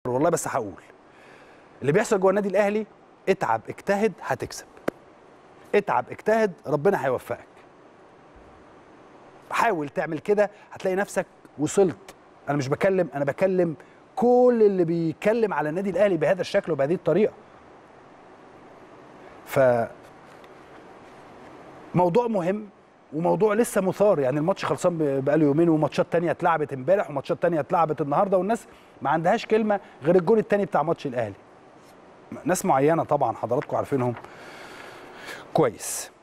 والله بس هقول اللي بيحصل جوه النادي الاهلي اتعب اجتهد هتكسب اتعب اجتهد ربنا هيوفقك حاول تعمل كده هتلاقي نفسك وصلت انا مش بكلم انا بكلم كل اللي بيتكلم على النادي الاهلي بهذا الشكل وبهذه الطريقه ف موضوع مهم وموضوع لسه مثار يعني الماتش خلصان ب- بقاله يومين وماتشات تانية اتلعبت امبارح وماتشات تانية اتلعبت النهارده والناس ما عندهاش كلمه غير الجول التاني بتاع ماتش الاهلي ناس معينه طبعا حضراتكم عارفينهم كويس